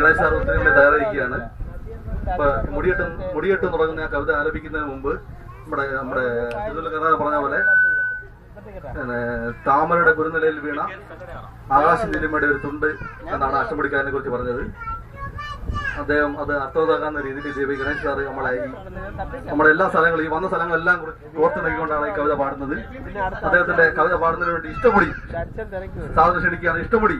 Ganesh sir ഉത്തരങ്ങളെ തയ്യാറായിരിക്കുകയാണ് ഇപ്പൊ മുടിയെട്ട് മുടിയെട്ട് തുടങ്ങുന്ന ആ കവിത ആലപിക്കുന്നതിന് മുമ്പ് നമ്മുടെ നമ്മുടെ ഇതിൽ കഥ പറഞ്ഞ പോലെ പിന്നെ താമരയുടെ കുരുനിലയിൽ വീണ ആകാശ തിരുമയുടെ ഒരു തുണ്ട് എന്നാണ് അഷ്ടമുടിക്കാരനെ കുറിച്ച് പറഞ്ഞത് അദ്ദേഹം അത് അർത്ഥവത്താക്കാവുന്ന രീതിയിൽ ദേവി ഗണേശ് സാറ് നമ്മളെ ഈ നമ്മുടെ എല്ലാ സ്ഥലങ്ങളും ഈ വന്ന സ്ഥലങ്ങളെല്ലാം കുറി- ഓർത്ത് നൽകിക്കൊണ്ടാണ് ഈ കവിത പാടുന്നത് അദ്ദേഹത്തിന്റെ കവിത പാടുന്നതിന് വേണ്ടി ഇഷ്ടപൊടി സാധനം ക്ഷണിക്കുകയാണ് ഇഷ്ടപൊടി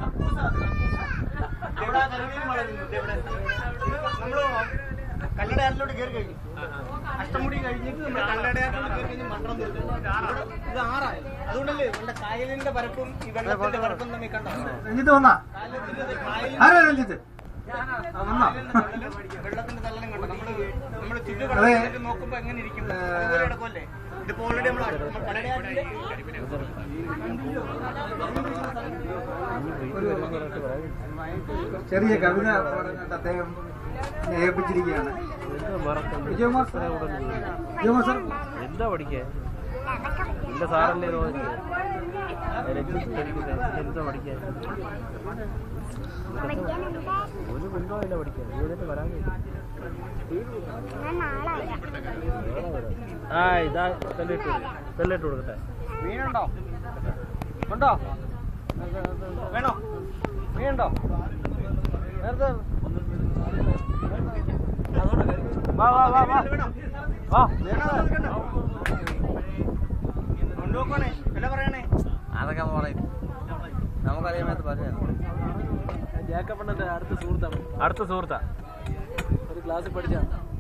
നമ്മള് കല്ലടയാറ്റിലോട്ട് കയറി കഴിഞ്ഞു അഷ്ടമുടി കഴിഞ്ഞിട്ട് നമ്മൾ കല്ലടയാറ്റിലോട്ട് കയറി കഴിഞ്ഞ് മണ്ഡലം തീർത്തു. ഇവിടെ ഇത് ആറായി അതുകൊണ്ടല്ലേ നമ്മുടെ കായലിന്റെ പരപ്പും ഈ വെള്ളത്തിന്റെ പരപ്പും തമ്മിൽ കണ്ടോ രഞ്ജിത്ത് വന്നാ ആരാ രഞ്ജിത്ത് വെള്ളത്തിന്റെ തള്ളലും കണ്ടോ നമ്മള് നമ്മള് ചുറ്റു കടലിലേക്ക് നോക്കുമ്പോ എങ്ങനെ ഇരിക്കും അതുപോലെ കിടക്കുമല്ലേ ഇതിപ്പോ ഓൾറെഡി നമ്മൾ കല്ലടയാറ്റിന്റെ ചെറിയ കവിത പറഞ്ഞിട്ട് അദ്ദേഹം ഏൽപ്പിച്ചിരിക്കുകയാണ് വിജയകുമാർ സാർ വിജയകുമാർ സാർ എന്താ പഠിക്കാൻ എന്റെ സാറല്ലേ എന്താ പഠിക്കാൻ ഒരു ബന്ധമില്ല പഠിക്കാൻ നീ വരാൻ ആ ഇതാ തെല്ലിട്ട് തെല്ലിട്ട് കൊടുക്കട്ടെ മീനുണ്ടോ ഉണ്ടോ വേണോ മീനുണ്ടോ നേരത്തെ വാ വാ വാ വാ വാ കൊണ്ടുപോക്കണേ വില പറയണേ അതൊക്കെ പറയും നമുക്കറിയാൻ മേത്ത് പറയാം ജാക്കപ്പണ്ണന്റെ അടുത്ത സുഹൃത്താണ് അടുത്ത സുഹൃത്താ ഒരു ക്ലാസ്സിൽ പഠിച്ച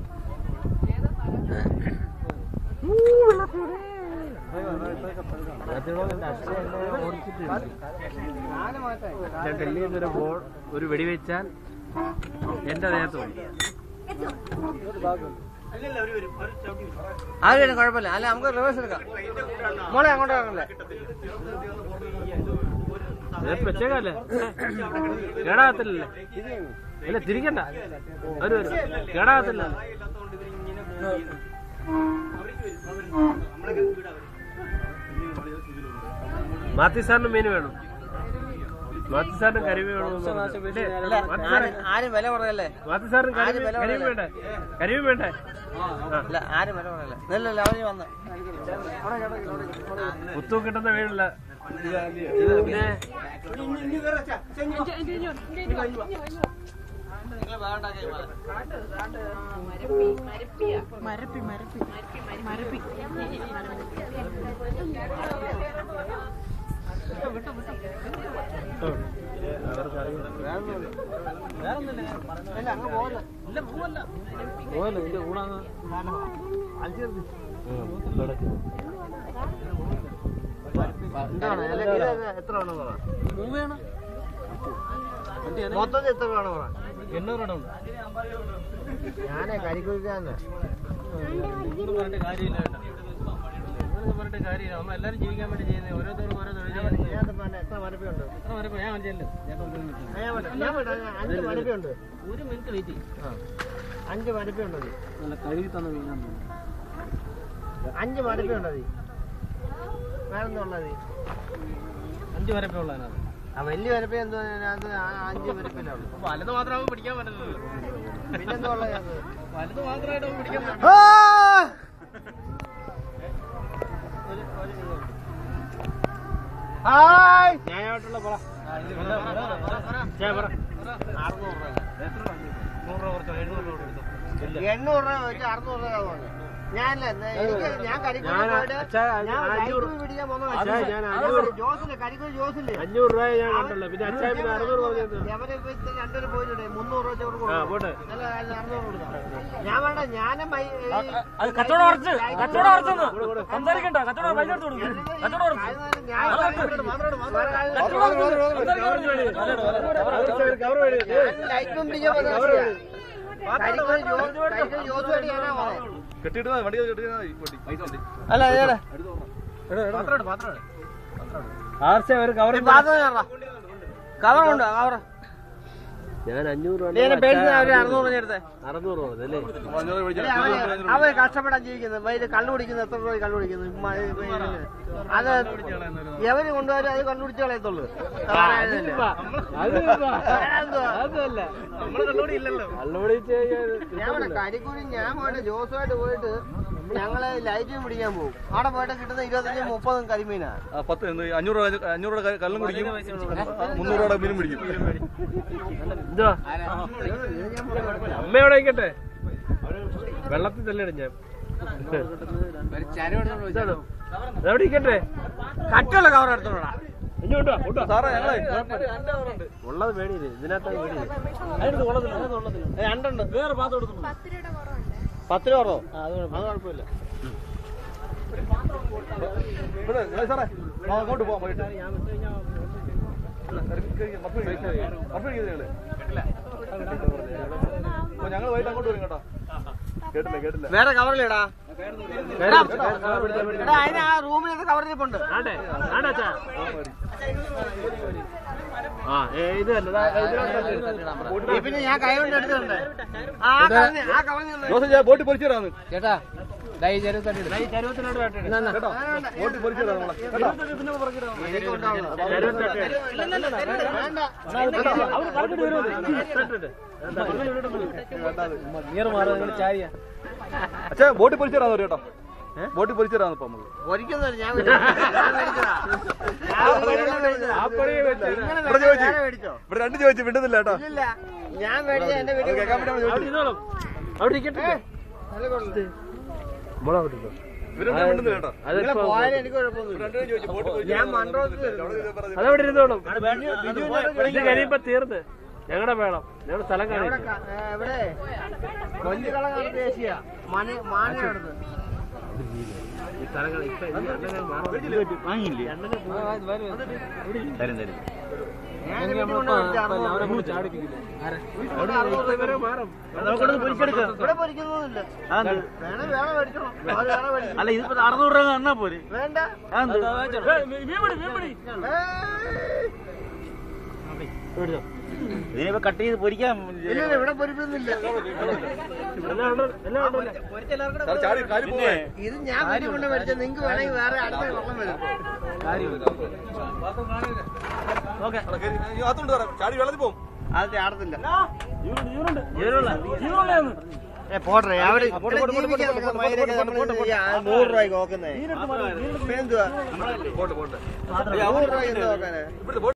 ഡൽഹിയിൽ നിന്ന് ഒരു ബോൾ ഒരു വെടിവെച്ചാൽ എന്റെ ദേഹത്ത് പോയി അല്ലല്ല ഒരു വരും ഒരു ചവിട്ടി വരും ആരും കുഴപ്പമില്ല അല്ല നമുക്ക് റിവേഴ്സ് എടുക്കാം മോളെ അങ്ങോട്ട് ഇറങ്ങല്ലേ ഇത് പ്രത്യേകമല്ലേ കേടാകത്തില്ലല്ലേ ഇല്ല തിരിക്കണ്ട ഒരു വരും കേടാകത്തില്ല മാത്യു സാറിന് മീൻ വേണം മാത്യു സാറിന് കരിമീൻ വേണം ഇല്ലേ? മാത്യു സാറ്- ആരും വില പറയല്ലേ മാത്യു സാറിന് ആരും കരിമീൻ വില കരിമീൻ വേണ്ടേ കരിമീൻ വേണ്ടേ ആ അല്ല ആരും വില പറയല്ലേ ഇല്ലല്ല അവന് വന്ന് കുത്തു കിട്ടുന്ന വീടില്ല ഇത് പിന്നെ പോയല്ലോ ഇതിന്റെ കൂടാന്ന് എന്താണ് അല്ല, ഇത് എത്ര വേണം പറ മൊത്തത്തിൽ എത്ര വേണം പറ എണ്ണൂറ് ഉണ്ട് ഞാനേ കരിക്കുഴിക്കാന്ന് ഇതൊന്നും പറഞ്ഞിട്ട് കാര്യമില്ല കേട്ടോ ഇതൊന്നും പറഞ്ഞിട്ട് കാര്യമില്ല നമ്മൾ എല്ലാവരും ജീവിക്കാൻ വേണ്ടി ചെയ്യുന്നത് ഓരോരുത്തർക്കും ഓരോ തൊഴിൽ ചെയ്യുന്നത് എത്ര മരപ്പുണ്ട് എത്ര വരെ ഞാൻ മനസ്സിലല്ലോ ഞാൻ വിടാം. ഞാൻ അഞ്ച് മരപ്പുണ്ട് ഒരു മിനിറ്റ് വെയിറ്റ് ചെയ്യും അഞ്ച് മരപ്പുണ്ട് നല്ല കഴുകി തന്ന മീനാണ് അഞ്ച് മരപ്പുണ്ട് അത് വേറെന്താ ഉള്ളത് അഞ്ച് വരപ്പേ ഉള്ളതിനകത്ത് ആ വലിയ വരപ്പ എന്തോ അത് ആ അഞ്ച് വരപ്പില്ല ഉള്ളു വലുത് മാത്രമാകുമ്പോൾ പിടിക്കാൻ പറ്റില്ലല്ലോ പിന്നെന്താ ഉള്ളത് അത് വലുത് മാത്രമായിട്ട് പിടിക്കാൻ പറ്റില്ല ഹായ് ന്യായമായിട്ടുള്ള പറ ഞാൻ പറ അറുന്നൂറ് രൂപ നൂറ് രൂപ കുറച്ചോ എഴുന്നൂറ് രൂപ എടുത്തോ എണ്ണൂറ് രൂപ വെച്ച് അറുന്നൂറ് രൂപ തോന്നുന്നു ഞാനല്ല എനിക്ക് ഞാൻ കരിക്കൂലി ഞാൻ പോയിട്ട് അച്ഛാ, ഞാൻ അഞ്ഞൂറ് കരിക്കൂലി പിടിക്കാൻ പോന്ന അച്ഛാ, ഞാൻ അഞ്ഞൂറ് ജോസില് കരിക്കൂലി ജോസില്ലേ അഞ്ഞൂറ് രൂപ ഞാൻ കണ്ടല്ലോ പിന്നെ അച്ഛാ പിന്നെ അറുന്നൂറ് പറഞ്ഞത് എവരെ ഇപ്പൊ രണ്ടുപേരും പോയിട്ടുണ്ട് മുന്നൂറ് രൂപ ചോറ് ആ കൊടുക്കും പോട്ടെ അല്ല, അല്ല, അറുന്നൂറ് കൊടുക്കാം ഞാൻ വേണ്ട ഞാനും മൈ- ഈ- അത് കച്ചവടം ഉറച്ച് കച്ചവടം ഉറച്ചെന്ന് സംസാരിക്കണ്ട കച്ചവടം പൈസ എടുത്ത് കൊടുക്കും കച്ചവടം ഉറച്ച് ആയിരുന്നാലും ഞാൻ ലൈറ്റും പിടിക്കാൻ പോകുന്ന ആവശ്യമില്ല. കരിക്കൂലി ജോ- കരിക്കൂലി ജോസുമായിട്ട് ഞാനാ പോകുന്നത്. കെട്ടിയിട്ട് വണ്ടി കെട്ടിയിട്ട് വണ്ടി പൈസ ഉണ്ട് അല്ല അതെ ആർച്ച ഒരു കവർ പാത്രം കവറുണ്ട് കവർ ഞാൻ അഞ്ഞൂറ് ഇതിനെ പേടിച്ച് അവര് അറുന്നൂറ് പറഞ്ഞെടുത്തേ അറുന്നൂറ് രൂപ അല്ലേ അവര് കഷ്ടപ്പെടാൻ ജീവിക്കുന്നത് വൈകിട്ട് കള്ളു കുടിക്കുന്നത് എത്ര രൂപ കള്ളു കുടിക്കുന്നത് ഉമ്മ, ഇത് ഇത് അത് എവര് കൊണ്ടുപോയാലും അത് കണ്ടുപിടിച്ച് കളയത്തുള്ളൂ അതല്ല നമ്മള് കള്ളുകൂടി ഇല്ലല്ലോ കള്ളുകൂടി ഞാൻ ഇവിടെ കരിക്കൂടി ഞാൻ പോയിട്ട് ജോസുമായിട്ട് പോയിട്ട് ഞങ്ങള് ലൈറ്റും പിടിക്കാൻ പോകും അവിടെ പോയിട്ട് കിട്ടുന്ന ഇരുപത്തഞ്ചും മുപ്പതും കരിമീനാ ആ, പത്ത് എന്ത് അഞ്ഞൂറ് രൂപ അഞ്ഞൂറ് രൂപ കള്ളും കുടിക്കും മുന്നൂറ് രൂപ മീനും പിടിക്കും എന്തുവാ അമ്മയോടെ ആയിക്കട്ടെ വെള്ളത്തിൽ തന്നെയാണ് ഞാൻ ഇതാണോ? ഇതെവിടെ ഇരിക്കട്ടെ കട്ടുള്ള കവർ എടുത്തോളാം ഇങ്ങോട്ടോ കൂട്ടോ സാറേ ഞങ്ങളെ ഉള്ളത് പേടിയില്ല ഇതിനകത്താണ് പേടിയില്ല അതിനകത്ത് കൊള്ളത്തില്ല അതിനകത്ത് കൊള്ളത്തില്ല രണ്ടുണ്ട് വേറെ പാത്രം എടുത്തു പത്ത് രൂപയുടെ കുറവുണ്ട് പത്ത് രൂപ കുറവോ? അത് കുഴപ്പമില്ല ഇവിടെ, ഏ, സാറേ ആ, അങ്ങോട്ട് പോവാം പോയിട്ട് ഞങ്ങൾ വൈകിട്ട് അങ്ങോട്ട് വരും കേട്ടോ കേട്ടില്ല കേട്ടില്ല വേറെ കവറിലിടാ എടാ അതിന് ആ റൂമിൽ കവറിലിപ്പുണ്ട് ആണ്ടേ ആണ്ടാ ആ ഏ, ഇത് തന്നെ ദാ, ഇതിനകത്ത് ഈ പിന്നെ ഞാൻ കൈ കൊണ്ട് എടുത്തിട്ടുണ്ട് ആ കവറിന് ആ കവറിന് ജോസ് ഞാൻ ബോട്ടിൽ പൊരിച്ചു തരാന്ന് ചേട്ടാ ദാ ഈ ചരുവത്തട്ടി ഈ ചരുവത്തിനോട് വേട്ടെ കേട്ടോ ബോട്ടിൽ പൊരിച്ചു തരാം നമ്മളെ കേട്ടോ അച്ഛാ ബോട്ടിൽ പൊരിച്ചു തരാന്ന് പറയും കേട്ടോ ബോട്ടിൽ പൊരിച്ചു തരാന്ന് ഇപ്പൊ നമുക്ക് ഒരിക്കലും ഞാൻ മേടിച്ചതാ. ഞാൻ മേടിച്ചതാ. ഞാൻ മേടിച്ചതാ. ആ പണിയെ വെച്ച് നിങ്ങള് ഇവിടെ ചോദിച്ചു വേറെ മേടിച്ചോ ഇവിടെ രണ്ട് ചോദിച്ചു വിണ്ടുന്നില്ല കേട്ടോ ഇല്ല ഞാൻ മേടിച്ച എന്റെ വീട്ടിൽ കേൾക്കാൻ വേണ്ടി നമ്മൾ അവിടെ ചോദിച്ചു ഇരുന്നോളും അവിടെ ഇരിക്കട്ടെ നല്ല കൊള്ളു. മുളക് ഇട്ടിട്ടോ ഇവരൊന്നും വിണ്ടുന്നില്ല കേട്ടോ നിങ്ങള് അതിപ്പോ പോയാലും എനിക്ക് കുഴപ്പമൊന്നുമില്ല രണ്ടുപേരും ചോദിച്ചു ബോട്ടിൽ പൊരിച്ചു ഞാൻ തരാന്ന് മൺറോത്ത് പറഞ്ഞു. അതവിടെ ഇരുന്നോളും ഇത് കഴിയുമ്പോ തീർന്ന് ഞങ്ങളുടെ വേണം ഞങ്ങളുടെ സ്ഥലം എവിടെ കാണിക്കും ക- ഏ, ഇവിടെ കൊഞ്ചുകള ദേശീയ മന മാന എടുത്ത് ഈ സ്ഥലം കാണി- ഇപ്പൊ ഈ അണ്ണനെ മാറാൻ അണ്ണനെ ഞാൻ എന്റെ വീട്ടിൽ കൊണ്ട് മേടിച്ച അറുന്നൂറ് രൂപ. ഇവിടെ അറുന്നൂറ് രൂപ. മാറും ഇവിടെ പൊരിക്കുന്നൊന്നുമില്ല വേണം വേണം മേടിച്ചോളാം അവര് വേറെ മേടിച്ചു അല്ല ഇതിപ്പോ അറുന്നൂറ് രൂപ തന്നാ പോരെ വേണ്ട ഇതിനിപ്പോ കട്ട് ചെയ്ത് പൊരിക്കാൻ ഇല്ല ഇല്ല, ഇവിടെ പൊരിക്കുന്നില്ല എല്ലാം ഉണ്ട് എല്ലാം ഉണ്ട് സാർ ചാടി കാലി പോവേ ഇത് ഞാൻ വീട്ടിൽ കൊണ്ട് മേടിച്ച നിങ്ങൾക്ക് വേണമെങ്കിൽ വേറെ അടുത്ത വെള്ളം വരും അതുകൊണ്ട് സാറേ ചാടി വെള്ളത്തിൽ പോകും അത് ചാടത്തില്ല ജീവനുള്ള ഏ പോട്ടെ അവിടെ ഇവിടെ ജീവിക്കാൻ നടക്കുന്ന മയിലൊക്കെ നമ്മള് ഈ ആ നൂറ് രൂപയ്ക്ക് നോക്കുന്നേ എന്തുവാ പോട്ടെ പോട്ടെ നൂറ് രൂപയ്ക്ക് എന്ത് നോക്കാനാ ഇവിടുത്തെ